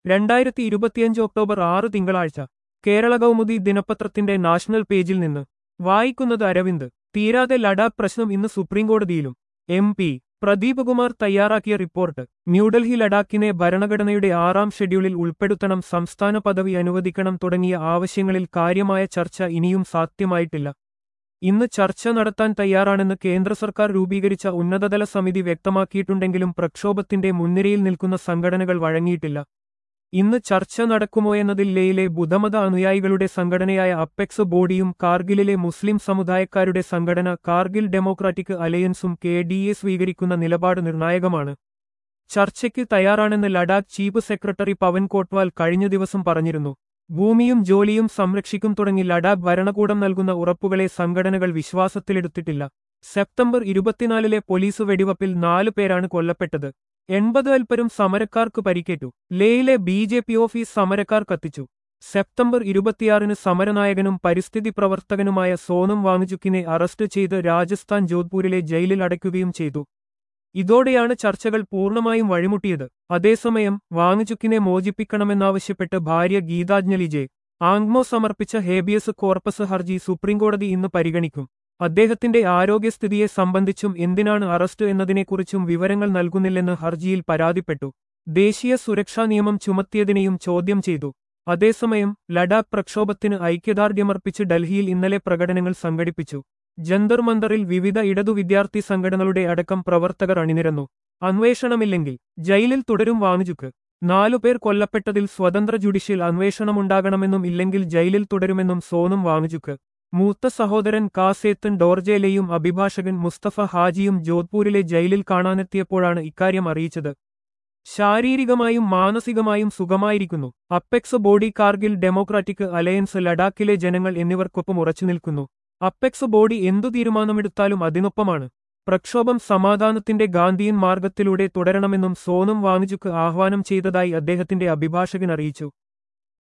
രണ്ടായിരത്തി ഇരുപത്തിയഞ്ച് ഒക്ടോബർ ആറ് തിങ്കളാഴ്ച കേരള കൗമുദി ദിനപത്രത്തിന്റെ നാഷണൽ പേജിൽ നിന്ന് വായിക്കുന്നത് അരവിന്ദ് തീരാതെ ലഡാക്ക് പ്രശ്നം ഇന്ന് സുപ്രീംകോടതിയിലും എം പി പ്രദീപ് കുമാർ തയ്യാറാക്കിയ റിപ്പോർട്ട് ന്യൂഡൽഹി ലഡാക്കിനെ ഭരണഘടനയുടെ ആറാം ഷെഡ്യൂളിൽ ഉൾപ്പെടുത്തണം സംസ്ഥാന പദവി അനുവദിക്കണം തുടങ്ങിയ ആവശ്യങ്ങളിൽ കാര്യമായ ചർച്ച ഇനിയും സാധ്യമായിട്ടില്ല ഇന്ന് ചർച്ച നടത്താൻ തയ്യാറാണെന്ന് കേന്ദ്ര സർക്കാർ രൂപീകരിച്ച ഉന്നതതല സമിതി വ്യക്തമാക്കിയിട്ടുണ്ടെങ്കിലും പ്രക്ഷോഭത്തിന്റെ മുൻനിരയിൽ നിൽക്കുന്ന സംഘടനകൾ വഴങ്ങിയിട്ടില്ല ഇന്ന് ചർച്ച നടക്കുമോ എന്നതിൽ ലേയിലെ ബുദ്ധമത അനുയായികളുടെ സംഘടനയായ അപ്പെക്സ് ബോഡിയും കാർഗിലിലെ മുസ്ലിം സമുദായക്കാരുടെ സംഘടന കാർഗിൽ ഡെമോക്രാറ്റിക് അലയൻസും കെ ഡി എ സ്വീകരിക്കുന്ന നിലപാട് നിർണായകമാണ് ചർച്ചയ്ക്ക് തയ്യാറാണെന്ന് ലഡാക്ക് ചീഫ് സെക്രട്ടറി പവൻ കോട്ട്വാൽ കഴിഞ്ഞ ദിവസം പറഞ്ഞിരുന്നു ഭൂമിയും ജോലിയും സംരക്ഷിക്കും തുടങ്ങി ലഡാക്ക് ഭരണകൂടം നൽകുന്ന ഉറപ്പുകളെ സംഘടനകൾ വിശ്വാസത്തിലെടുത്തിട്ടില്ല സെപ്റ്റംബർ ഇരുപത്തിനാലിലെ പോലീസ് വെടിവപ്പിൽ നാലു പേരാണ് കൊല്ലപ്പെട്ടത് എൺപത് അൽപ്പരും സമരക്കാർക്ക് പരിക്കേറ്റു ലേയിലെ ബി ജെ പി ഓഫീസ് സമരക്കാർ കത്തിച്ചു സെപ്റ്റംബർ ഇരുപത്തിയാറിന് സമരനായകനും പരിസ്ഥിതി പ്രവർത്തകനുമായ സോനം വാങ്ചുക്കിനെ അറസ്റ്റ് ചെയ്ത് രാജസ്ഥാൻ ജോധ്പൂരിലെ ജയിലിൽ അടയ്ക്കുകയും ചെയ്തു ഇതോടെയാണ് ചർച്ചകൾ പൂർണ്ണമായും വഴിമുട്ടിയത് അതേസമയം വാങ്ചുക്കിനെ മോചിപ്പിക്കണമെന്നാവശ്യപ്പെട്ട് ഭാര്യ ഗീതാജ്ഞലി ജെ ആങ്മോ സമർപ്പിച്ച ഹേബിയസ് കോർപ്പസ് ഹർജി സുപ്രീംകോടതി ഇന്ന് പരിഗണിക്കും അദ്ദേഹത്തിന്റെ ആരോഗ്യസ്ഥിതിയെ സംബന്ധിച്ചും എന്തിനാണ് അറസ്റ്റ് എന്നതിനെക്കുറിച്ചും വിവരങ്ങൾ നൽകുന്നില്ലെന്ന് ഹർജിയിൽ പരാതിപ്പെട്ടു ദേശീയ സുരക്ഷാ നിയമം ചുമത്തിയതിനെയും ചോദ്യം ചെയ്തു അതേസമയം ലഡാക്ക് പ്രക്ഷോഭത്തിന് ഐക്യദാർഢ്യമർപ്പിച്ച് ഡൽഹിയിൽ ഇന്നലെ പ്രകടനങ്ങൾ സംഘടിപ്പിച്ചു ജന്തർ മന്ദറിൽ വിവിധ ഇടതു വിദ്യാർത്ഥി സംഘടനകളുടെ അടക്കം പ്രവർത്തകർ അണിനിരന്നു അന്വേഷണമില്ലെങ്കിൽ ജയിലിൽ തുടരും വാങ്ങുചുക്ക് നാലുപേർ കൊല്ലപ്പെട്ടതിൽ സ്വതന്ത്ര ജുഡീഷ്യൽ അന്വേഷണമുണ്ടാകണമെന്നും ഇല്ലെങ്കിൽ ജയിലിൽ തുടരുമെന്നും സോനും വാങ്ങുചുക്ക് മൂത്ത സഹോദരൻ കാസേത്തൻ ഡോർജയിലെയും അഭിഭാഷകൻ മുസ്തഫ ഹാജിയും ജോധ്പൂരിലെ ജയിലിൽ കാണാനെത്തിയപ്പോഴാണ് ഇക്കാര്യം അറിയിച്ചത് ശാരീരികമായും മാനസികമായും സുഖമായിരിക്കുന്നു apex body Kargil democratic alliance ലഡാക്കിലെ ജനങ്ങൾ എന്നിവർക്കൊപ്പം ഉറച്ചുനിൽക്കുന്നു അപ്പെക്സ് ബോഡി എന്തു തീരുമാനമെടുത്താലും അതിനൊപ്പമാണ് പ്രക്ഷോഭം സമാധാനത്തിന്റെ ഗാന്ധിയൻ മാർഗത്തിലൂടെ തുടരണമെന്നും സോനം വാങ്ചുക്ക് ആഹ്വാനം ചെയ്തതായി അദ്ദേഹത്തിന്റെ അഭിഭാഷകൻ അറിയിച്ചു